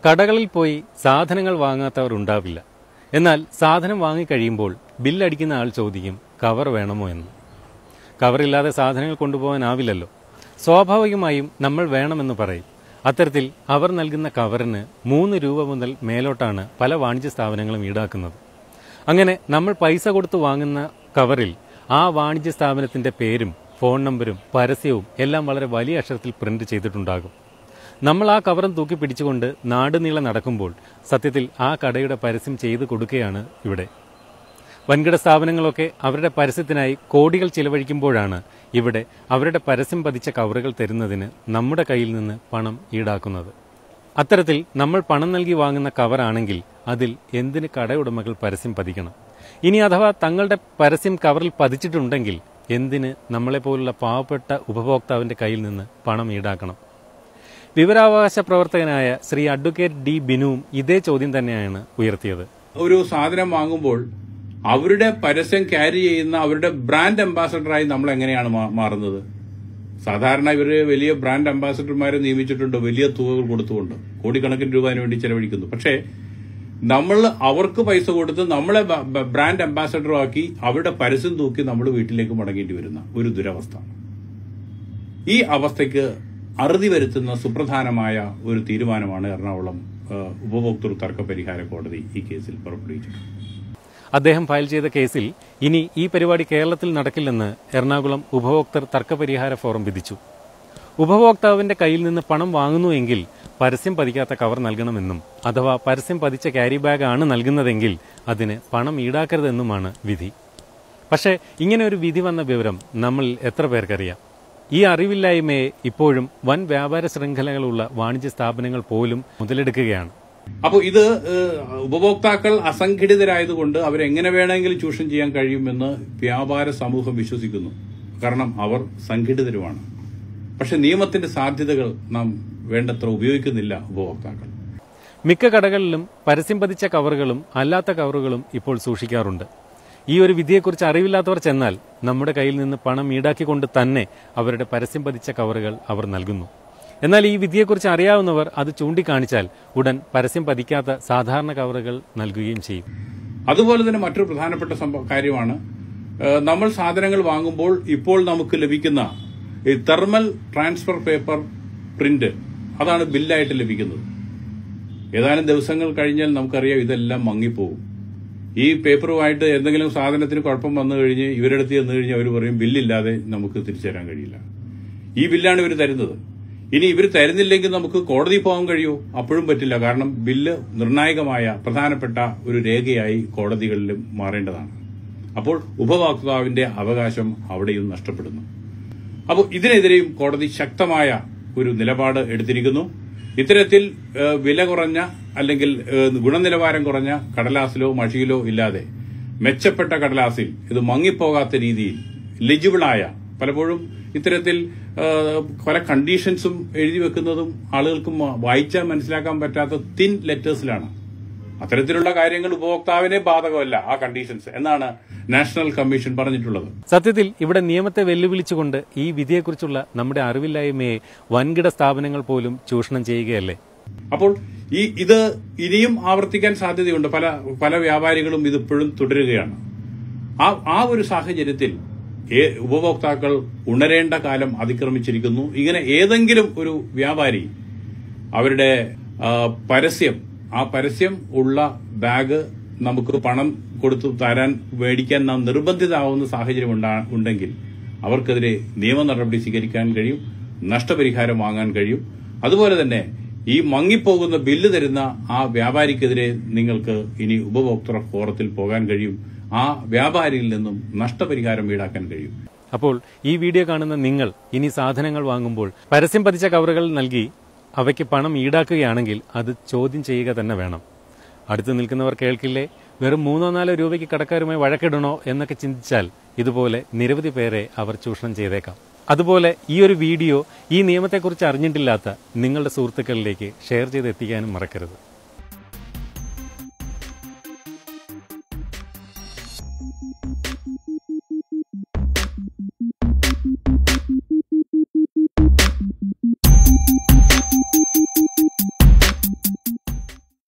കടകളിൽ പോയി സാധനങ്ങൾ വാങ്ങാത്തവർ ഉണ്ടാവില്ല എന്നാൽ സാധനം വാങ്ങിക്കഴിയുമ്പോൾ ബില്ലടിക്കുന്ന ആൾ ചോദിക്കും കവർ വേണമോ എന്ന് കവറില്ലാതെ സാധനങ്ങൾ കൊണ്ടുപോകാനാവില്ലല്ലോ സ്വാഭാവികമായും നമ്മൾ വേണമെന്ന് പറയും അത്തരത്തിൽ അവർ നൽകുന്ന കവറിന് മൂന്ന് രൂപ മുതൽ മേലോട്ടാണ് പല വാണിജ്യ സ്ഥാപനങ്ങളും ഈടാക്കുന്നത് അങ്ങനെ നമ്മൾ പൈസ കൊടുത്ത് വാങ്ങുന്ന കവറിൽ ആ വാണിജ്യ സ്ഥാപനത്തിന്റെ പേരും ഫോൺ നമ്പരും പരസ്യവും എല്ലാം വളരെ വലിയ അക്ഷരത്തിൽ പ്രിന്റ് ചെയ്തിട്ടുണ്ടാകും നമ്മൾ ആ കവറും തൂക്കി പിടിച്ചുകൊണ്ട് നാടുനീളെ നടക്കുമ്പോൾ സത്യത്തിൽ ആ കടയുടെ പരസ്യം ചെയ്തു കൊടുക്കുകയാണ് ഇവിടെ വൻകിട സ്ഥാപനങ്ങളൊക്കെ അവരുടെ പരസ്യത്തിനായി കോടികൾ ചിലവഴിക്കുമ്പോഴാണ് ഇവിടെ അവരുടെ പരസ്യം പതിച്ച കവറുകൾ തരുന്നതിന് നമ്മുടെ കയ്യിൽ നിന്ന് പണം ഈടാക്കുന്നത് അത്തരത്തിൽ നമ്മൾ പണം നൽകി വാങ്ങുന്ന കവറാണെങ്കിൽ അതിൽ എന്തിന് കടയുടമകൾ പരസ്യം പതിക്കണം ഇനി അഥവാ തങ്ങളുടെ പരസ്യം കവറിൽ പതിച്ചിട്ടുണ്ടെങ്കിൽ എന്തിന് നമ്മളെപ്പോലുള്ള പാവപ്പെട്ട ഉപഭോക്താവിന്റെ കയ്യിൽ നിന്ന് പണം ഈടാക്കണം വിവരാവകാശ പ്രവർത്തകനായ ശ്രീ അഡ്വക്കേറ്റ് ഡി ബിനുവും ഇതേ ചോദ്യം തന്നെയാണ് ഉയർത്തിയത് ഒരു സാധനം വാങ്ങുമ്പോൾ അവരുടെ പരസ്യം ക്യാരി ചെയ്യുന്ന അവരുടെ ബ്രാൻഡ് അംബാസഡറായി നമ്മൾ എങ്ങനെയാണ് മാ- മാറുന്നത് സാധാരണ ഇവര് വലിയ ബ്രാൻഡ് അംബാസഡർമാരെ നിയമിച്ചിട്ടുണ്ട് വലിയ തുകകൾ കൊടുത്തുകൊണ്ട് കോടിക്കണക്കിന് രൂപ അതിനു വേണ്ടി ചെലവഴിക്കുന്നു പക്ഷേ നമ്മൾ അവർക്ക് പൈസ കൊടുത്ത് നമ്മളെ ബ- ബ- ബ്രാൻഡ് അംബാസഡറുമാക്കി അവരുടെ പരസ്യം തൂക്കി നമ്മൾ വീട്ടിലേക്ക് മടങ്ങേണ്ടി വരുന്ന ഒരു ദുരവസ്ഥ ഈ അവസ്ഥയ്ക്ക് അറുതി വരുത്തുന്ന സുപ്രധാനമായ ഒരു തീരുമാനമാണ് എറണാകുളം ആ, ഉപഭോക്തൃ തർക്ക പരിഹാര കോടതി ഈ കേസിൽ പുറപ്പെടുവിച്ചിട്ടുള്ളത് അദ്ദേഹം ഫയൽ ചെയ്ത കേസിൽ ഇനി ഈ പരിപാടി കേരളത്തിൽ നടക്കില്ലെന്ന് എറണാകുളം ഉപഭോക്തൃ തർക്കപരിഹാര ഫോറം വിധിച്ചു ഉപഭോക്താവിന്റെ കയ്യിൽ നിന്ന് പണം വാങ്ങുന്നുവെങ്കിൽ പരസ്യം പതിക്കാത്ത കവർ നൽകണമെന്നും അഥവാ പരസ്യം പതിച്ച ക്യാരി ബാഗ് ആണ് നൽകുന്നതെങ്കിൽ അതിന് പണം ഈടാക്കരുതെന്നുമാണ് വിധി പക്ഷേ ഇങ്ങനെ ഒരു വിധി വന്ന വിവരം നമ്മൾ എത്ര പേർക്കറിയാം ഈ അറിവില്ലായ്മയെ ഇപ്പോഴും വൻ വ്യാപാര ശൃംഖലകളുള്ള വാണിജ്യ സ്ഥാപനങ്ങൾ പോലും മുതലെടുക്കുകയാണ് അപ്പോൾ ഇത് ഏഹ്, ഉപഭോക്താക്കൾ അസംഘടിതരായതുകൊണ്ട് അവരെങ്ങനെ വേണമെങ്കിലും ചൂഷണം ചെയ്യാൻ കഴിയുമെന്ന് വ്യാപാര സമൂഹം വിശ്വസിക്കുന്നു കാരണം അവർ സംഘടിതരുമാണ് പക്ഷെ നിയമത്തിന്റെ സാധ്യതകൾ നാം വേണ്ടത്ര ഉപയോഗിക്കുന്നില്ല ഉപഭോക്താക്കൾ മിക്ക കടകളിലും പരസ്യം പതിച്ച കവറുകളും അല്ലാത്ത കവറുകളും ഇപ്പോൾ സൂക്ഷിക്കാറുണ്ട് ഈ ഒരു വിധിയെക്കുറിച്ച് അറിവില്ലാത്തവർ ചെന്നാൽ നമ്മുടെ കയ്യിൽ നിന്ന് പണം ഈടാക്കിക്കൊണ്ട് തന്നെ അവരുടെ പരസ്യം പതിച്ച കവറുകൾ അവർ നൽകുന്നു എന്നാൽ ഈ വിധിയെക്കുറിച്ച് അറിയാവുന്നവർ അത് ചൂണ്ടിക്കാണിച്ചാൽ ഉടൻ പരസ്യം പതിക്കാത്ത സാധാരണ കവറുകൾ നൽകുകയും ചെയ്യും അതുപോലെ തന്നെ മറ്റൊരു പ്രധാനപ്പെട്ട സംഭവ കാര്യമാണ് ഏഹ്, നമ്മൾ സാധനങ്ങൾ വാങ്ങുമ്പോൾ ഇപ്പോൾ നമുക്ക് ലഭിക്കുന്ന ഈ തെർമൽ ട്രാൻസ്ഫർ പേപ്പർ പ്രിന്റ് അതാണ് ബില്ലായിട്ട് ലഭിക്കുന്നത് ഏതാനും ദിവസങ്ങൾ കഴിഞ്ഞാൽ നമുക്കറിയാം ഇതെല്ലാം മങ്ങിപ്പോകും ഈ പേപ്പറുമായിട്ട് എന്തെങ്കിലും സാധനത്തിന് കുഴപ്പം വന്നു കഴിഞ്ഞ് ഇവരുടെ അടുത്ത് ചെന്ന് കഴിഞ്ഞാൽ അവർ പറയും ബില്ലില്ലാതെ നമുക്ക് തിരിച്ചു തരാൻ കഴിയില്ല ഈ ബില്ലാണ് ഇവർ തരുന്നത് ഇനി ഇവർ തരുന്നില്ലെങ്കിൽ നമുക്ക് കോടതി പോകാൻ കഴിയുമോ അപ്പോഴും പറ്റില്ല കാരണം ബില്ല് നിർണായകമായ പ്രധാനപ്പെട്ട ഒരു രേഖയായി കോടതികളിലും മാറേണ്ടതാണ് അപ്പോൾ ഉപഭോക്താവിന്റെ അവകാശം അവിടെയും നഷ്ടപ്പെടുന്നു അപ്പോൾ ഇതിനെതിരെയും കോടതി ശക്തമായ ഒരു നിലപാട് എടുത്തിരിക്കുന്നു ഇത്തരത്തിൽ ഏഹ്, വില കുറഞ്ഞ അല്ലെങ്കിൽ ഏഹ്, ഗുണനിലവാരം കുറഞ്ഞ കടലാസിലോ മഷിയിലോ ഇല്ലാതെ മെച്ചപ്പെട്ട കടലാസിൽ ഇത് മങ്ങിപ്പോകാത്ത രീതിയിൽ ലെജിബിളായ പലപ്പോഴും ഇത്തരത്തിൽ ഏഹ്, പല കണ്ടീഷൻസും എഴുതി വെക്കുന്നതും ആളുകൾക്ക് മ- വായിച്ചാൽ മനസ്സിലാക്കാൻ പറ്റാത്ത തിൻ ലെറ്റേഴ്സിലാണ് അത്തരത്തിലുള്ള കാര്യങ്ങൾ ഉപഭോക്താവിനെ ബാധകമല്ല ആ കണ്ടീഷൻസ് എന്നാണ് നാഷണൽ കമ്മീഷൻ പറഞ്ഞിട്ടുള്ളത് സത്യത്തിൽ ഇവിടെ നിയമത്തെ വെല്ലുവിളിച്ചുകൊണ്ട് ഈ വിധിയെക്കുറിച്ചുള്ള നമ്മുടെ അറിവില്ലായ്മയെ വൻകിട സ്ഥാപനങ്ങൾ പോലും ചൂഷണം ചെയ്യുകയല്ലേ അപ്പോൾ ഈ ഇത് ഇനിയും ആവർത്തിക്കാൻ സാധ്യതയുണ്ട് പല പല വ്യാപാരികളും ഇതിപ്പോഴും തുടരുകയാണ് ആ ആ ഒരു സാഹചര്യത്തിൽ ഏ- ഉപഭോക്താക്കൾ ഉണരേണ്ട കാലം അതിക്രമിച്ചിരിക്കുന്നു ഇങ്ങനെ ഏതെങ്കിലും ഒരു വ്യാപാരി അവരുടെ ആ, പരസ്യം ആ പരസ്യം ഉള്ള ബാഗ് നമുക്ക് പണം കൊടുത്തു തരാൻ മേടിക്കാൻ നാം നിർബന്ധിതാവുന്ന സാഹചര്യം ഉണ്ടാ- ഉണ്ടെങ്കിൽ അവർക്കെതിരെ നിയമ നടപടി സ്വീകരിക്കാൻ കഴിയും നഷ്ടപരിഹാരം വാങ്ങാൻ കഴിയും അതുപോലെ തന്നെ ഈ മങ്ങിപ്പോകുന്ന ബില്ല് തരുന്ന ആ വ്യാപാരിക്കെതിരെ നിങ്ങൾക്ക് ഇനി ഉപഭോക്തൃ ഫോറത്തിൽ പോകാൻ കഴിയും ആ വ്യാപാരിയിൽ നിന്നും നഷ്ടപരിഹാരം ഈടാക്കാൻ കഴിയും അപ്പോൾ ഈ വീഡിയോ കാണുന്ന നിങ്ങൾ ഇനി സാധനങ്ങൾ വാങ്ങുമ്പോൾ പരസ്യം പതിച്ച കവറുകൾ നൽകി അവയ്ക്ക് പണം ഈടാക്കുകയാണെങ്കിൽ അത് ചോദ്യം ചെയ്യുക തന്നെ വേണം അടുത്ത് നിൽക്കുന്നവർ കേൾക്കില്ലേ വെറും മൂന്നോ നാലോ രൂപയ്ക്ക് കടക്കാരുമായി വഴക്കിടണോ എന്നൊക്കെ ചിന്തിച്ചാൽ ഇതുപോലെ നിരവധി പേരെ അവർ ചൂഷണം ചെയ്തേക്കാം അതുപോലെ ഈ ഒരു വീഡിയോ ഈ നിയമത്തെക്കുറിച്ച് അറിഞ്ഞിട്ടില്ലാത്ത നിങ്ങളുടെ സുഹൃത്തുക്കളിലേക്ക് ഷെയർ ചെയ്ത് എത്തിക്കാനും മറക്കരുത്